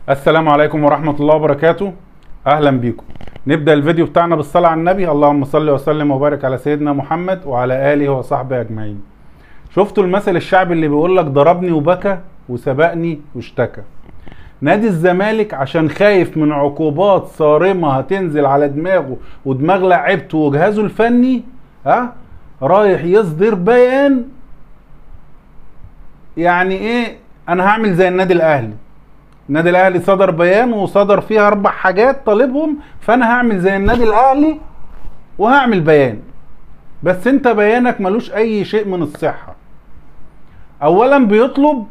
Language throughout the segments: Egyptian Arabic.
السلام عليكم ورحمة الله وبركاته أهلا بيكم نبدأ الفيديو بتاعنا بالصلاة على النبي اللهم صل وسلم وبارك على سيدنا محمد وعلى آله وصحبه أجمعين شفتوا المثل الشعبي اللي بيقول لك ضربني وبكى وسبقني واشتكى نادي الزمالك عشان خايف من عقوبات صارمة هتنزل على دماغه ودماغ لعيبته وجهازه الفني ها رايح يصدر بيان يعني ايه انا هعمل زي النادي الاهلي النادي الاهلي صدر بيان وصدر فيها اربع حاجات طالبهم فانا هعمل زي النادي الاهلي وهعمل بيان بس انت بيانك ملوش اي شيء من الصحة اولا بيطلب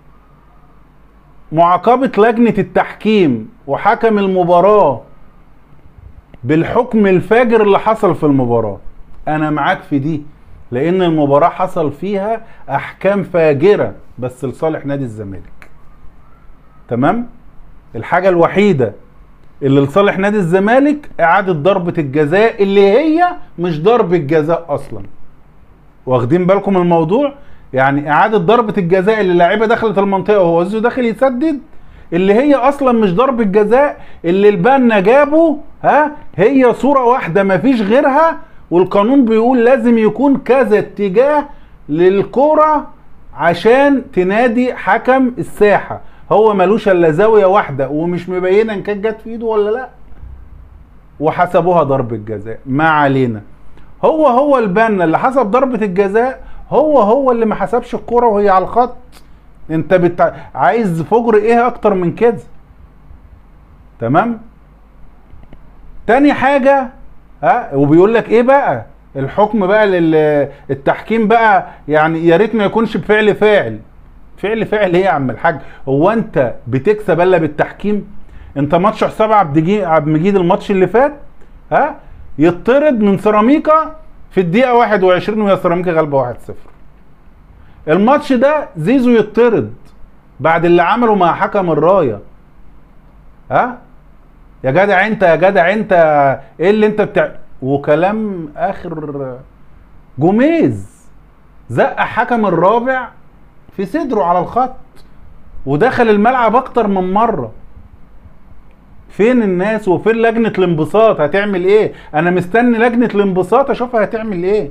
معاقبة لجنة التحكيم وحكم المباراة بالحكم الفاجر اللي حصل في المباراة انا معاك في دي لان المباراة حصل فيها احكام فاجرة بس لصالح نادي الزمالك تمام الحاجة الوحيدة اللي لصالح نادي الزمالك اعادة ضربة الجزاء اللي هي مش ضربة جزاء اصلا واخدين بالكم من الموضوع يعني اعادة ضربة الجزاء اللي اللاعيبة دخلت المنطقة وهو زيزو داخل يسدد اللي هي اصلا مش ضربة جزاء اللي البنا جابه ها هي صورة واحدة مفيش غيرها والقانون بيقول لازم يكون كذا اتجاه للكرة عشان تنادي حكم الساحة هو ملوش الا زاوية واحدة ومش مبينة ان كانت جت في ايده ولا لا وحسبوها ضربة جزاء ما علينا هو هو البنا اللي حسب ضربة الجزاء هو هو اللي ما حسبش الكرة وهي على الخط انت بت... عايز فجر ايه اكتر من كده تمام تاني حاجة ها وبيقول لك ايه بقى الحكم بقى للتحكيم بقى يعني يا ريت ما يكونش بفعل فاعل فعل فاعل ايه يا عم الحاج هو انت بتكسب الا بالتحكيم انت ماتش حساب عبد عبد المجيد الماتش اللي فات ها يطرد من سيراميكا في الدقيقه 21 وهي سيراميكا غالبه 1-0 الماتش ده زيزو يطرد بعد اللي عمله مع حكم الرايه ها يا جدع انت يا جدع انت ايه اللي انت بتاع وكلام اخر جوميز زق حكم الرابع في صدره على الخط ودخل الملعب اكتر من مره فين الناس وفين لجنه الانبساط هتعمل ايه انا مستني لجنه الانبساط اشوفها هتعمل ايه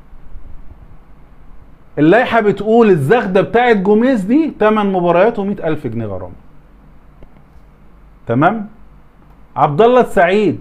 اللائحه بتقول الزغده بتاعت جوميز دي 8 مباريات و ألف جنيه غرامه تمام عبد الله السعيد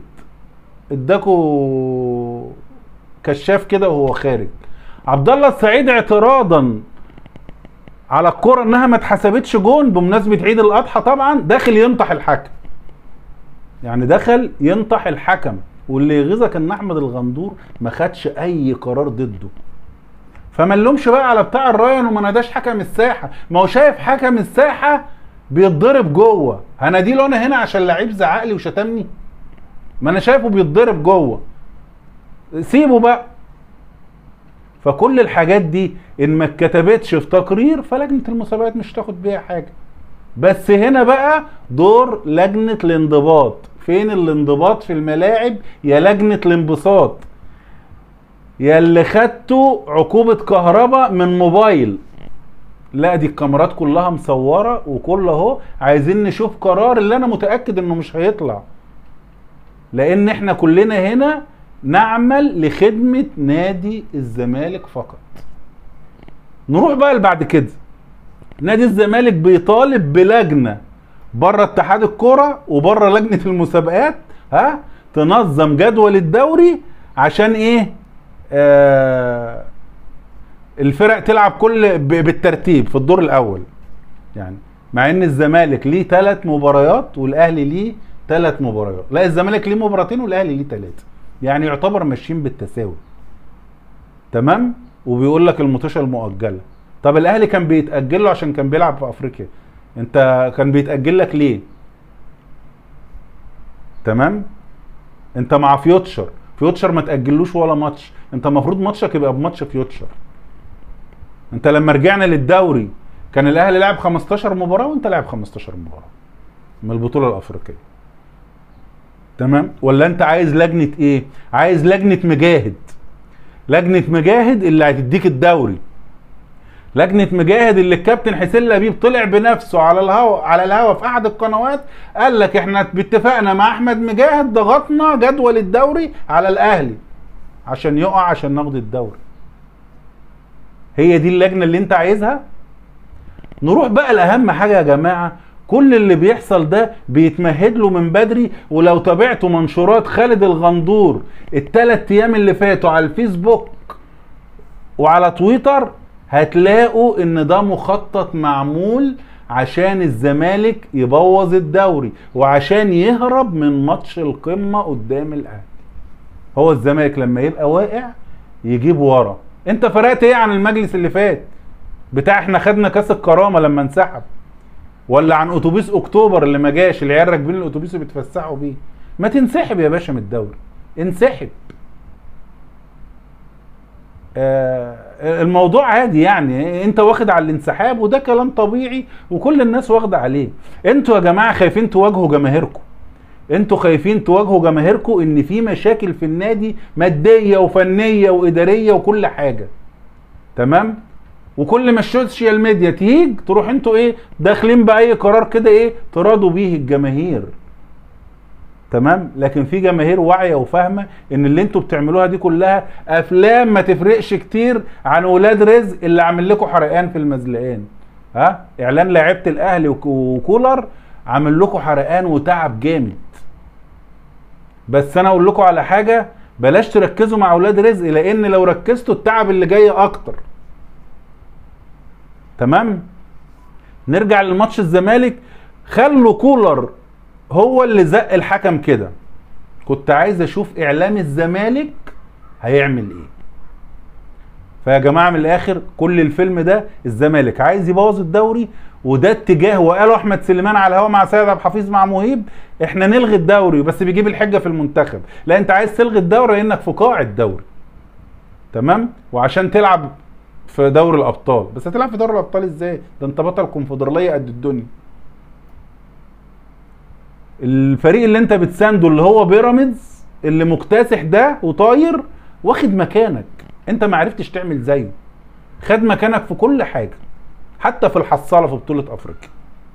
اداكوا كشاف كده وهو خارج عبد الله السعيد اعتراضا على الكرة انها ما اتحسبتش جون بمناسبة عيد الاضحى طبعا داخل ينطح الحكم يعني دخل ينطح الحكم واللي يغيظك ان احمد الغندور ما خدش اي قرار ضده فما نلومش بقى على بتاع الرايان وما ناداش حكم الساحة ما هو شايف حكم الساحة بيتضرب جوه هناديله انا هنا عشان لعيب زعق لي وشتمني ما انا شايفه بيتضرب جوه سيبه بقى فكل الحاجات دي ان ما اتكتبتش في تقرير فلجنه المسابقات مش تاخد بيها حاجه بس هنا بقى دور لجنه الانضباط فين الانضباط في الملاعب يا لجنه الانبساط يا اللي خدتوا عقوبه كهرباء من موبايل لا دي الكاميرات كلها مصوره وكل اهو عايزين نشوف قرار اللي انا متاكد انه مش هيطلع لان احنا كلنا هنا نعمل لخدمة نادي الزمالك فقط نروح بقى اللي بعد كده نادي الزمالك بيطالب بلجنة بره اتحاد الكرة وبره لجنة المسابقات ها تنظم جدول الدوري عشان ايه آه الفرق تلعب كل بالترتيب في الدور الاول يعني مع ان الزمالك ليه ثلاث مباريات والاهلي ليه ثلاث مباريات لا الزمالك ليه مباراتين والاهلي ليه ثلاثه يعني يعتبر ماشيين بالتساوي تمام وبيقول لك المطوشه المؤجله طب الاهلي كان بيتاجل له عشان كان بيلعب في افريقيا انت كان بيتاجل لك ليه تمام انت مع فيوتشر فيوتشر ما تاجلوش ولا ماتش انت المفروض ماتشك يبقى بماتش فيوتشر انت لما رجعنا للدوري كان الاهلي لعب 15 مباراه وانت لعب 15 مباراه من البطوله الافريقيه تمام ولا انت عايز لجنه ايه عايز لجنه مجاهد لجنه مجاهد اللي هتديك الدوري لجنه مجاهد اللي الكابتن حسين لبيب طلع بنفسه على الهوا على الهوا في احد القنوات قال لك احنا باتفاقنا مع احمد مجاهد ضغطنا جدول الدوري على الاهلي عشان يقع عشان ناخد الدوري هي دي اللجنه اللي انت عايزها نروح بقى لاهم حاجه يا جماعه كل اللي بيحصل ده بيتمهد له من بدري ولو تابعتوا منشورات خالد الغندور الثلاث ايام اللي فاتوا على الفيسبوك وعلى تويتر هتلاقوا ان ده مخطط معمول عشان الزمالك يبوظ الدوري وعشان يهرب من ماتش القمه قدام الاهلي هو الزمالك لما يبقى واقع يجيب ورا انت فرقت ايه عن المجلس اللي فات بتاع احنا خدنا كاس الكرامه لما انسحب ولا عن اتوبيس اكتوبر اللي ما جاش العيال راكبين الاتوبيس وبيتفسحوا بيه ما تنسحب يا باشا من الدوري انسحب آه الموضوع عادي يعني انت واخد على الانسحاب وده كلام طبيعي وكل الناس واخده عليه انتوا يا جماعه خايفين تواجهوا جماهيركم انتوا خايفين تواجهوا جماهيركم ان في مشاكل في النادي ماديه وفنيه واداريه وكل حاجه تمام وكل ما السوشيال ميديا تيجي تروح انتوا ايه داخلين باي قرار كده ايه تراضوا بيه الجماهير تمام لكن في جماهير واعيه وفاهمه ان اللي انتوا بتعملوها دي كلها افلام ما تفرقش كتير عن ولاد رزق اللي عامل لكم حرقان في المزلقان ها اعلان لعيبه الاهلي وكولر عامل لكم حرقان وتعب جامد بس انا اقول لكم على حاجه بلاش تركزوا مع اولاد رزق لان لو ركزتوا التعب اللي جاي اكتر تمام نرجع لماتش الزمالك خلوا كولر هو اللي زق الحكم كده كنت عايز اشوف اعلام الزمالك هيعمل ايه فيا جماعه من الاخر كل الفيلم ده الزمالك عايز يبوظ الدوري وده اتجاه وقاله احمد سليمان على الهوا مع سيد عبد الحفيظ مع مهيب احنا نلغي الدوري بس بيجيب الحجه في المنتخب لا انت عايز تلغي الدوري لانك في قاع الدوري تمام وعشان تلعب في دوري الابطال بس هتلعب في دوري الابطال ازاي ده انت بطل كونفدراليه قد الدنيا الفريق اللي انت بتسانده اللي هو بيراميدز اللي مكتسح ده وطاير واخد مكانك انت ما عرفتش تعمل زيه خد مكانك في كل حاجه حتى في الحصاله في بطوله افريقيا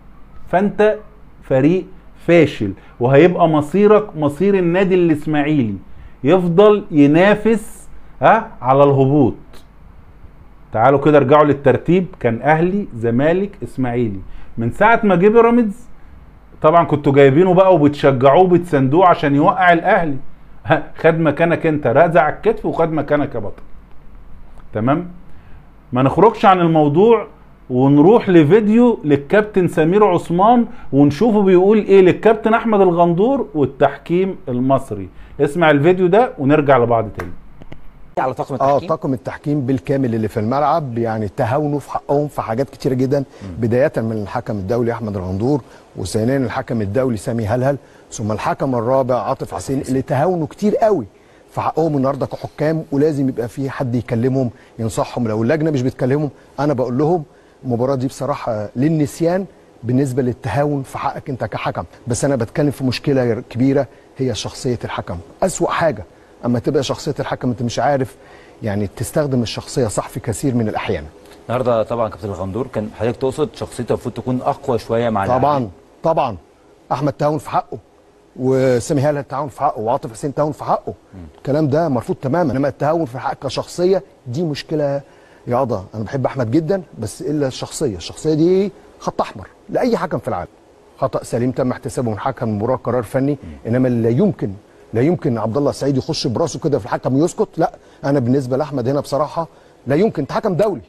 فانت فريق فاشل وهيبقى مصيرك مصير النادي الاسماعيلي يفضل ينافس ها على الهبوط تعالوا كده ارجعوا للترتيب كان اهلي زمالك اسماعيلي من ساعه ما جه بيراميدز طبعا كنتوا جايبينه بقى وبتشجعوه وبتساندوه عشان يوقع الاهلي خد مكانك انت رازع الكتف وخد مكانك يا بطل تمام ما نخرجش عن الموضوع ونروح لفيديو للكابتن سمير عثمان ونشوفه بيقول ايه للكابتن احمد الغندور والتحكيم المصري اسمع الفيديو ده ونرجع لبعض تاني على طاقم اه التحكيم طاقم التحكيم بالكامل اللي في الملعب يعني تهاونوا في حقهم في حاجات كتيره جدا بدايه من الحكم الدولي احمد الغندور وثانيا الحكم الدولي سامي هلهل ثم الحكم الرابع عاطف حسين اللي تهاونوا كتير قوي في حقهم النهارده كحكام ولازم يبقى في حد يكلمهم ينصحهم لو اللجنه مش بتكلمهم انا بقول لهم المباراه دي بصراحه للنسيان بالنسبه للتهاون في حقك انت كحكم بس انا بتكلم في مشكله كبيره هي شخصيه الحكم اسوا حاجه اما تبقى شخصيه الحكم انت مش عارف يعني تستخدم الشخصيه صح في كثير من الاحيان النهارده طبعا كابتن الغندور كان حضرتك تقصد شخصيته المفروض تكون اقوى شويه مع اللاعبين. طبعا طبعا احمد تهاون في حقه وسامي هلال تهاون في حقه وعاطف حسين تهاون في حقه الكلام ده مرفوض تماما انما التهاون في حق كشخصيه دي مشكله يا قضا انا بحب احمد جدا بس الا الشخصيه الشخصيه دي خط احمر لاي حكم في العالم خطا سليم تم احتسابه من حكم المباراه قرار فني انما لا يمكن لا يمكن عبد الله السعيد يخش براسه كده في الحكم ويسكت لا انا بالنسبه لاحمد هنا بصراحه لا يمكن انت حكم دولي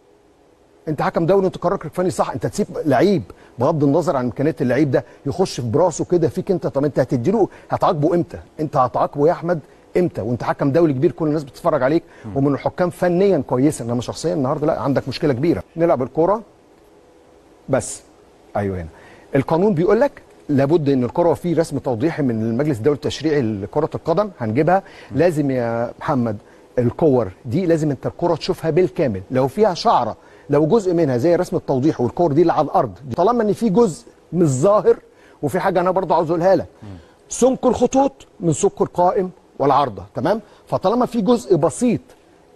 انت حكم دولي انت قرارك الفني صح انت تسيب لعيب بغض النظر عن امكانيات اللعيب ده يخش في براسه كده فيك انت طب انت هتديله هتعاقبه امتى انت هتعاقبه يا احمد امتى وانت حكم دولي كبير كل الناس بتتفرج عليك ومن الحكام فنيا كويسه انما شخصيا النهارده لا عندك مشكله كبيره نلعب الكوره بس ايوه هنا القانون بيقول لك لابد ان الكره في رسم توضيحي من المجلس الدولي التشريعي لكره القدم هنجيبها لازم يا محمد الكور دي لازم انت الكره تشوفها بالكامل لو فيها شعره لو جزء منها زي رسم التوضيح والكور دي اللي على الارض طالما ان في جزء مش ظاهر وفي حاجه انا برضه عاوز اقولها لك سمك الخطوط من سمك القائم والعارضه تمام فطالما في جزء بسيط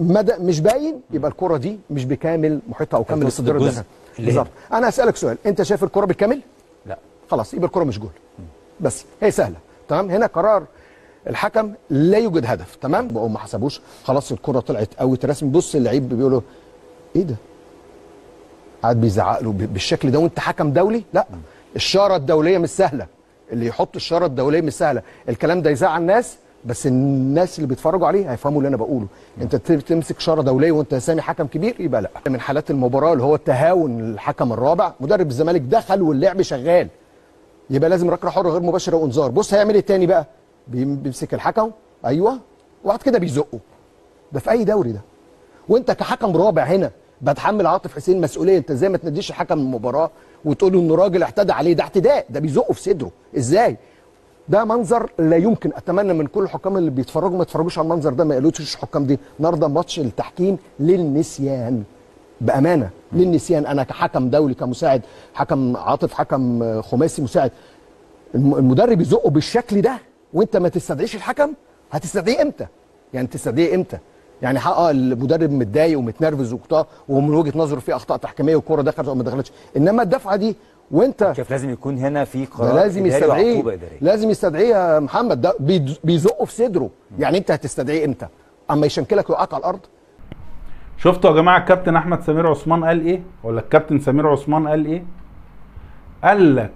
مدى مش باين يبقى الكره دي مش بكامل محيطها او كامل تقصد الصدر الجزء الداخلي اللي بالظبط انا اسالك سؤال انت شايف الكره بالكامل لا خلاص يبقى الكره مش جول بس هي سهله تمام هنا قرار الحكم لا يوجد هدف تمام بقوا ما حسبوش خلاص الكره طلعت اوت رسمي بص اللعيب بيقول له ايه ده قاعد بيزعق له ب- بالشكل ده وانت حكم دولي لا الشاره الدوليه مش سهله اللي يحط الشاره الدوليه مش سهله الكلام ده يزعل الناس بس الناس اللي بيتفرجوا عليه هيفهموا اللي انا بقوله انت ت- تمسك شاره دوليه وانت سامي حكم كبير يبقى لا من حالات المباراه اللي هو التهاون الحكم الرابع مدرب الزمالك دخل واللعب شغال يبقى لازم ركله حره غير مباشره وانذار بص هيعمل ايه تاني بقى بيم- بيمسك الحكم ايوه وبعد كده بيزقه ده في اي دوري ده وانت كحكم رابع هنا بتحمل عاطف حسين مسؤوليه انت ازاي ما تنديش الحكم المباراه وتقول له انه راجل اعتدى عليه ده اعتداء ده بيزقه في صدره ازاي ده منظر لا يمكن اتمنى من كل الحكام اللي بيتفرجوا ما يتفرجوش على المنظر ده ما يقولوش الحكام دي النهارده ماتش التحكيم للنسيان بامانه للنسيان انا كحكم دولي كمساعد حكم عاطف حكم آه، خماسي مساعد الم- المدرب يزقه بالشكل ده وانت ما تستدعيش الحكم هتستدعيه امتى يعني تستدعيه امتى يعني حق اه المدرب متضايق ومتنرفز وبتاع ومن وجهه نظره في اخطاء تحكيميه والكوره دخلت او ما دخلتش انما الدفعه دي وانت شايف لازم يكون هنا في ده قرار لازم إداري يستدعيه وعقوبة إدارية. لازم يستدعيه يا محمد ده بيد- بيزقه في صدره يعني انت هتستدعيه امتى اما يشنكلك ويوقعك على الارض شفتوا يا جماعه الكابتن احمد سمير عثمان قال ايه ولا الكابتن سمير عثمان قال ايه قال لك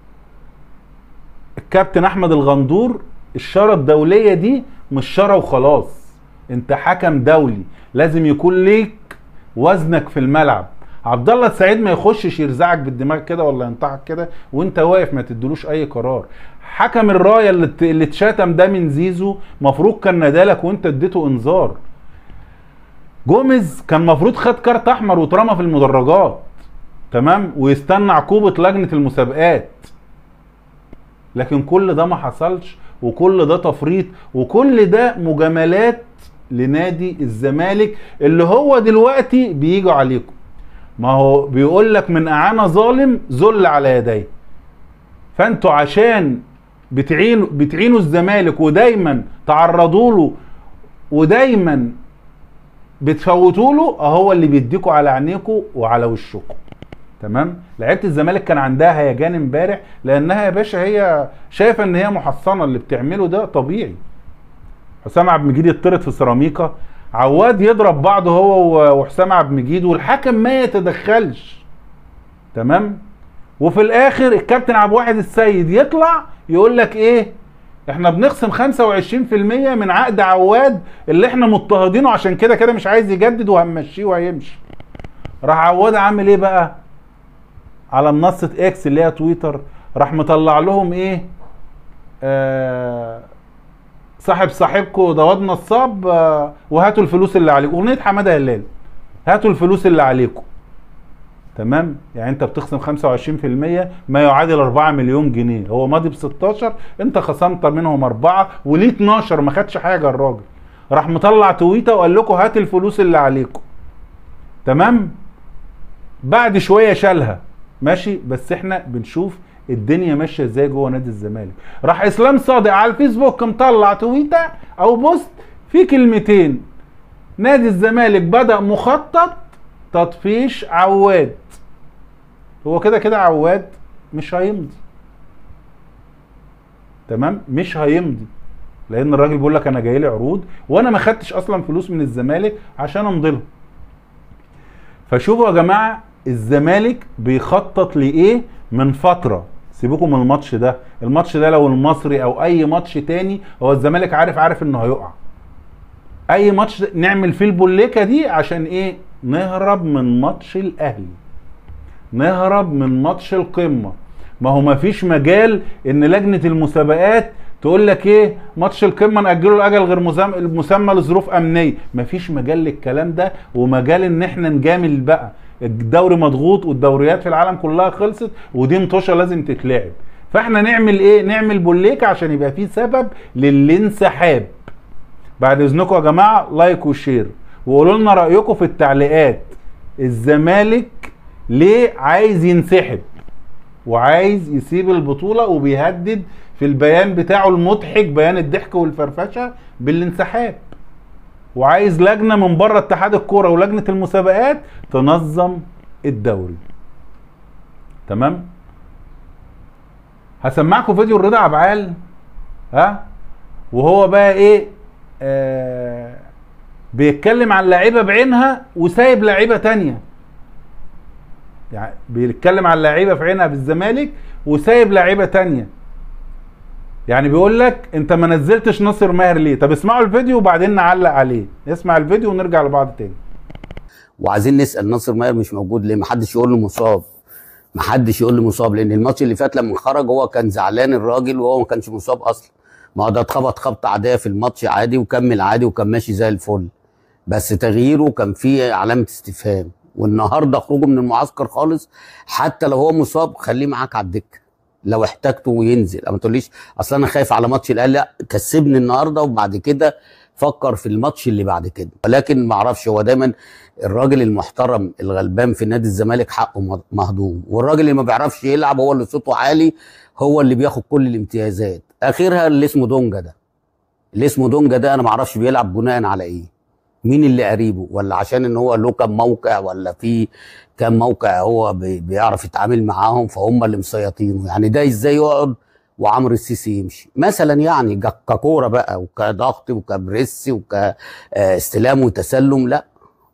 الكابتن احمد الغندور الشاره الدوليه دي مش شاره وخلاص انت حكم دولي لازم يكون ليك وزنك في الملعب عبد الله السعيد ما يخشش يرزعك بالدماغ كده ولا ينطحك كده وانت واقف ما تدلوش اي قرار حكم الرايه اللي ات- اللي اتشتم ده من زيزو مفروض كان نادالك وانت اديته انذار جوميز كان مفروض خد كارت احمر واترمى في المدرجات تمام ويستنى عقوبه لجنه المسابقات لكن كل ده ما حصلش وكل ده تفريط وكل ده مجاملات لنادي الزمالك اللي هو دلوقتي بيجوا عليكم ما هو بيقول لك من اعانه ظالم ذل على يديه فانتوا عشان بتعينوا بتعينوا الزمالك ودايما تعرضوا له ودايما بتفوتوا له هو اللي بيديكوا على عينيكوا وعلى وشكوا تمام لعيبه الزمالك كان عندها هيجان امبارح لانها يا باشا هي شايفه ان هي محصنه اللي بتعمله ده طبيعي حسام عبد المجيد يطرد في سيراميكا عواد يضرب بعضه هو و- وحسام عبد المجيد والحكم ما يتدخلش تمام وفي الاخر الكابتن عبد الواحد السيد يطلع يقول لك ايه احنا بنخصم 25% من عقد عواد اللي احنا مضطهدينه عشان كده كده مش عايز يجدد وهنمشيه وهيمشي راح عواد عامل ايه بقى على منصة اكس اللي هي تويتر راح مطلع لهم ايه آه صاحب صاحبكم ده واد نصاب آه وهاتوا الفلوس اللي عليكم اغنية حمادة هلال هاتوا الفلوس اللي عليكم تمام يعني انت بتخصم 25% ما يعادل 4 مليون جنيه هو ماضي ب 16 انت خصمت منهم 4 وليه 12 ما خدش حاجه الراجل راح مطلع تويته وقال لكم هات الفلوس اللي عليكم تمام بعد شويه شالها ماشي بس احنا بنشوف الدنيا ماشيه ازاي جوه نادي الزمالك راح اسلام صادق على الفيسبوك مطلع تويته او بوست في كلمتين نادي الزمالك بدا مخطط تطفيش عواد هو كده كده عواد مش هيمضي تمام مش هيمضي لان الراجل بيقول لك انا جاي لي عروض وانا ما خدتش اصلا فلوس من الزمالك عشان امضي لهم فشوفوا يا جماعه الزمالك بيخطط لايه من فتره سيبكم من الماتش ده الماتش ده لو المصري او اي ماتش تاني هو الزمالك عارف عارف انه هيقع اي ماتش نعمل فيه البوليكه دي عشان ايه نهرب من ماتش الاهلي نهرب من ماتش القمه ما هو ما فيش مجال ان لجنه المسابقات تقول لك ايه ماتش القمه ناجله لاجل غير مسم- مسمى لظروف امنيه ما فيش مجال للكلام ده ومجال ان احنا نجامل بقى الدوري مضغوط والدوريات في العالم كلها خلصت ودي مطوشه لازم تتلعب فاحنا نعمل ايه نعمل بوليكه عشان يبقى في سبب للانسحاب بعد اذنكم يا جماعه لايك وشير وقولوا لنا رايكم في التعليقات الزمالك ليه عايز ينسحب وعايز يسيب البطوله وبيهدد في البيان بتاعه المضحك بيان الضحك والفرفشه بالانسحاب وعايز لجنه من بره اتحاد الكوره ولجنه المسابقات تنظم الدوري تمام هسمعكم فيديو الرضا عبعال ها وهو بقى ايه آه بيتكلم عن لعيبه بعينها وسايب لعيبه تانية يعني بيتكلم عن لعيبه في عينها في الزمالك وسايب لعيبه تانية يعني بيقول لك انت ما نزلتش ناصر ماهر ليه طب اسمعوا الفيديو وبعدين نعلق عليه نسمع الفيديو ونرجع لبعض تاني وعايزين نسال ناصر ماهر مش موجود ليه؟ ما حدش يقول له مصاب ما حدش يقول له مصاب لان الماتش اللي فات لما خرج هو كان زعلان الراجل وهو ما كانش مصاب اصلا ما هو ده اتخبط خبطه عاديه في الماتش عادي وكمل عادي وكان ماشي زي الفل بس تغييره كان فيه علامه استفهام والنهارده خروجه من المعسكر خالص حتى لو هو مصاب خليه معاك على الدكه لو احتاجته وينزل ما تقوليش اصل انا خايف على ماتش الاهلي لا كسبني النهارده وبعد كده فكر في الماتش اللي بعد كده ولكن ما اعرفش هو دايما الراجل المحترم الغلبان في نادي الزمالك حقه مهضوم والراجل اللي ما بيعرفش يلعب هو اللي صوته عالي هو اللي بياخد كل الامتيازات اخرها اللي اسمه دونجا ده اللي اسمه دونجا ده انا ما اعرفش بيلعب بناء على ايه مين اللي قريبه ولا عشان ان هو له كام موقع ولا في كام موقع هو بي- بيعرف يتعامل معاهم فهم اللي مسيطينه يعني ده ازاي يقعد وعمرو السيسي يمشي مثلا يعني ج- ككوره بقى وكضغط وكبريس وكاستلام وتسلم لا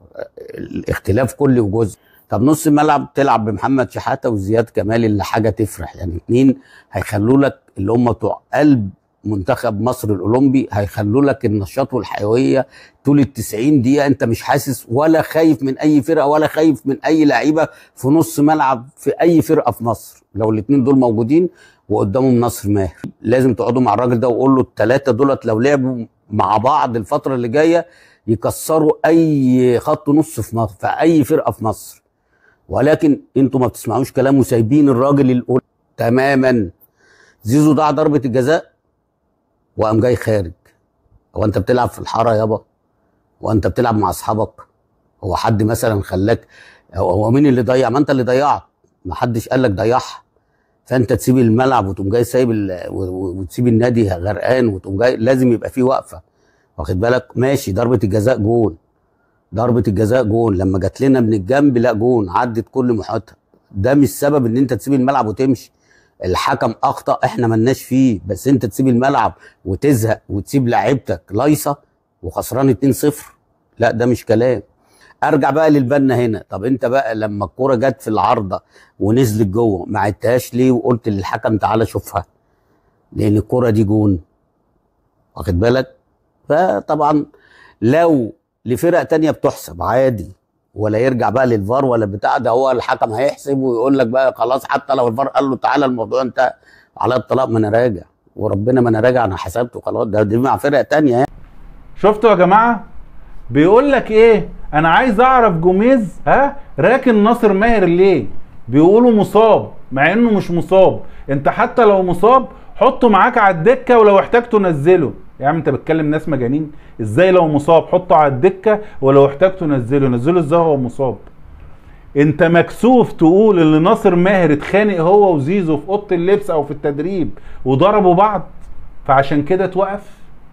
الاختلاف كلي وجزء طب نص الملعب تلعب بمحمد شحاته وزياد كمال اللي حاجه تفرح يعني اتنين هيخلوا لك اللي هم بتوع قلب منتخب مصر الاولمبي هيخلوا لك النشاط والحيويه طول ال 90 دقيقه انت مش حاسس ولا خايف من اي فرقه ولا خايف من اي لعيبه في نص ملعب في اي فرقه في مصر لو الاثنين دول موجودين وقدامهم نصر ماهر لازم تقعدوا مع الراجل ده وقول له الثلاثه دولت لو لعبوا مع بعض الفتره اللي جايه يكسروا اي خط نص في مصر في اي فرقه في مصر ولكن انتوا ما بتسمعوش كلام وسايبين الراجل الاول تماما زيزو ضاع ضربه الجزاء وقام جاي خارج هو انت بتلعب في الحاره يابا وانت بتلعب مع اصحابك هو حد مثلا خلاك هو هو مين اللي ضيع ما انت اللي ضيعت ما حدش قال لك ضيعها فانت تسيب الملعب وتقوم جاي سايب ال- و- و- وتسيب النادي غرقان وتقوم جاي لازم يبقى فيه وقفه واخد بالك ماشي ضربه الجزاء جون ضربه الجزاء جون لما جات لنا من الجنب لا جون عدت كل محيطها ده مش سبب ان انت تسيب الملعب وتمشي الحكم اخطا احنا ملناش فيه بس انت تسيب الملعب وتزهق وتسيب لعيبتك لايصه وخسران 2-0 لا ده مش كلام ارجع بقى للبنا هنا طب انت بقى لما الكوره جت في العارضه ونزلت جوه ما عدتهاش ليه وقلت للحكم تعالى شوفها لان الكوره دي جون واخد بالك فطبعا لو لفرق تانية بتحسب عادي ولا يرجع بقى للفار ولا بتاع ده هو الحكم هيحسب ويقول لك بقى خلاص حتى لو الفار قال له تعالى الموضوع انت على الطلاق ما انا راجع وربنا ما انا راجع انا حسبته خلاص ده دي مع فرق تانية يعني شفتوا يا جماعه بيقول لك ايه انا عايز اعرف جوميز ها راكن ناصر ماهر ليه بيقولوا مصاب مع انه مش مصاب انت حتى لو مصاب حطه معاك على الدكه ولو احتاجته نزله يا عم انت بتكلم ناس مجانين ازاي لو مصاب حطه على الدكه ولو احتاجته نزله نزله ازاي هو مصاب انت مكسوف تقول ان ناصر ماهر اتخانق هو وزيزو في اوضه اللبس او في التدريب وضربوا بعض فعشان كده توقف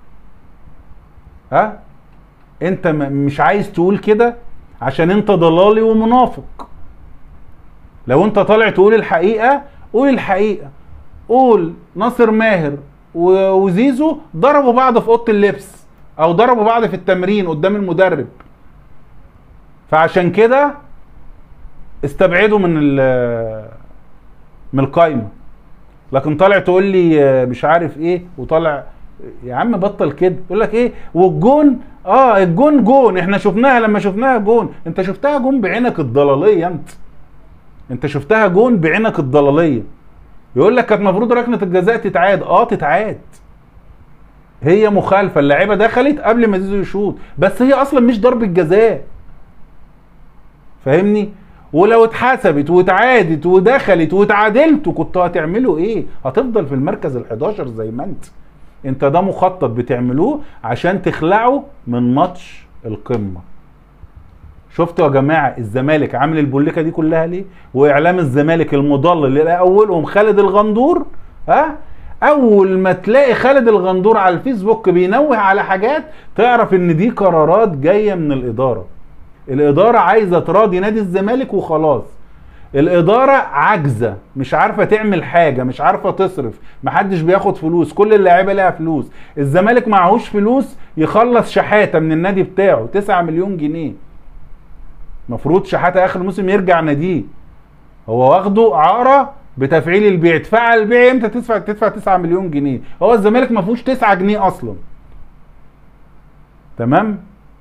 ها انت م- مش عايز تقول كده عشان انت ضلالي ومنافق لو انت طالع تقول الحقيقه قول الحقيقه قول ناصر ماهر و- وزيزو ضربوا بعض في اوضه اللبس او ضربوا بعض في التمرين قدام المدرب فعشان كده استبعدوا من ال- من القايمه لكن طالع تقول لي آه، مش عارف ايه وطالع يا عم بطل كده يقول لك ايه والجون اه الجون جون احنا شفناها لما شفناها جون انت شفتها جون بعينك الضلاليه انت انت شفتها جون بعينك الضلاليه يقول لك كانت المفروض ركنه الجزاء تتعاد اه تتعاد هي مخالفه اللعيبه دخلت قبل ما زيزو يشوط بس هي اصلا مش ضربه جزاء فاهمني ولو اتحسبت واتعادت ودخلت واتعادلتوا كنتوا هتعملوا ايه هتفضل في المركز ال11 زي ما انت انت ده مخطط بتعملوه عشان تخلعوا من ماتش القمه شفتوا يا جماعه الزمالك عامل البوليكه دي كلها ليه واعلام الزمالك المضلل اللي اولهم خالد الغندور ها اول ما تلاقي خالد الغندور على الفيسبوك بينوه على حاجات تعرف ان دي قرارات جايه من الاداره الاداره عايزه تراضي نادي الزمالك وخلاص الاداره عاجزه مش عارفه تعمل حاجه مش عارفه تصرف محدش بياخد فلوس كل اللعيبه ليها فلوس الزمالك معهوش فلوس يخلص شحاته من النادي بتاعه 9 مليون جنيه مفروض شحاته اخر الموسم يرجع ناديه هو واخده عاره بتفعيل البيع تدفع البيع امتى تدفع تدفع 9 مليون جنيه هو الزمالك ما فيهوش 9 جنيه اصلا تمام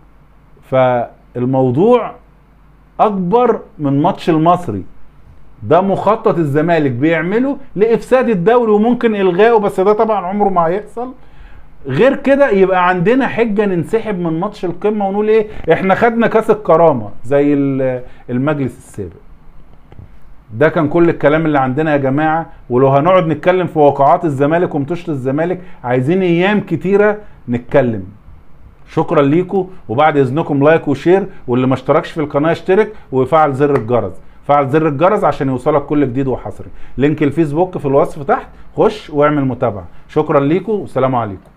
فالموضوع اكبر من ماتش المصري ده مخطط الزمالك بيعمله لافساد الدوري وممكن الغائه بس ده طبعا عمره ما هيحصل غير كده يبقى عندنا حجه ننسحب من ماتش القمه ونقول ايه احنا خدنا كاس الكرامه زي ال- المجلس السابق ده كان كل الكلام اللي عندنا يا جماعه ولو هنقعد نتكلم في واقعات الزمالك ومطوشه الزمالك عايزين ايام كتيره نتكلم شكرا ليكم وبعد اذنكم لايك وشير واللي ما اشتركش في القناه يشترك ويفعل زر الجرس فعل زر الجرس عشان يوصلك كل جديد وحصري لينك الفيسبوك في الوصف تحت خش واعمل متابعه شكرا ليكم والسلام عليكم